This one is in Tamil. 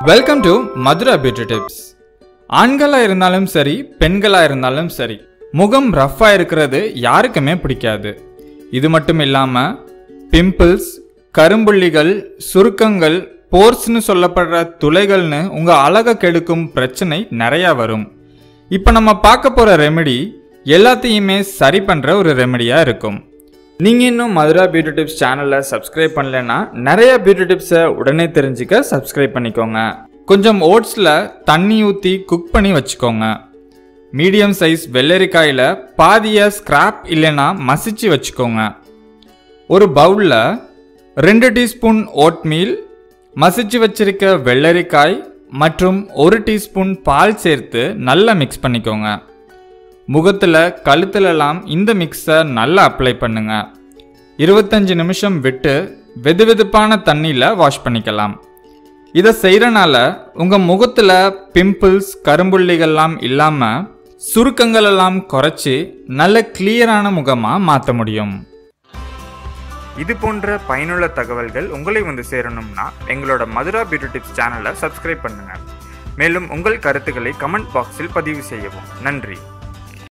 welcome to Madhura beauty tips ஆண்களாக இருந்தாலும் சரி பெண்களாக இருந்தாலும் சரி முகம் ரஃப்பாக இருக்கிறது யாருக்குமே பிடிக்காது இது மட்டும் இல்லாமல் பிம்பிள்ஸ் கரும்புள்ளிகள் சுருக்கங்கள் போர்ஸ்னு சொல்லப்படுற துளைகள்னு உங்கள் அழகை கெடுக்கும் பிரச்சனை நிறையா வரும் இப்போ நம்ம பார்க்க போகிற ரெமெடி எல்லாத்தையுமே சரி பண்ணுற ஒரு ரெமெடியாக இருக்கும் நீங்கள் இன்னும் மதுரா பியூட்டி டிப்ஸ் சேனலை சப்ஸ்கிரைப் பண்ணலைன்னா நிறைய பியூட்டி டிப்ஸை உடனே தெரிஞ்சுக்க சப்ஸ்கிரைப் பண்ணிக்கோங்க கொஞ்சம் ஓட்ஸில் தண்ணி ஊற்றி குக் பண்ணி வச்சுக்கோங்க மீடியம் சைஸ் வெள்ளரிக்காயில் பாதியை ஸ்கிராப் இல்லைன்னா மசிச்சு வச்சுக்கோங்க ஒரு பவுலில் ரெண்டு டீஸ்பூன் ஓட்மீல் மசிச்சு வச்சிருக்க வெள்ளரிக்காய் மற்றும் ஒரு டீஸ்பூன் பால் சேர்த்து நல்லா மிக்ஸ் பண்ணிக்கோங்க முகத்தில் கழுத்துலலாம் இந்த மிக்ஸை நல்லா அப்ளை பண்ணுங்க இருபத்தஞ்சு நிமிஷம் விட்டு வெதுவெதுப்பான தண்ணியில் வாஷ் பண்ணிக்கலாம் இதை செய்கிறனால உங்கள் முகத்தில் பிம்பிள்ஸ் கரும்புள்ளிகள்லாம் இல்லாமல் சுருக்கங்கள் எல்லாம் குறைச்சி நல்ல கிளியரான முகமாக மாற்ற முடியும் இது போன்ற பயனுள்ள தகவல்கள் உங்களை வந்து சேரணும்னா எங்களோட மதுரா பியூட்டி டிப்ஸ் சேனலை சப்ஸ்கிரைப் பண்ணுங்க மேலும் உங்கள் கருத்துக்களை கமெண்ட் பாக்ஸில் பதிவு செய்யவும் நன்றி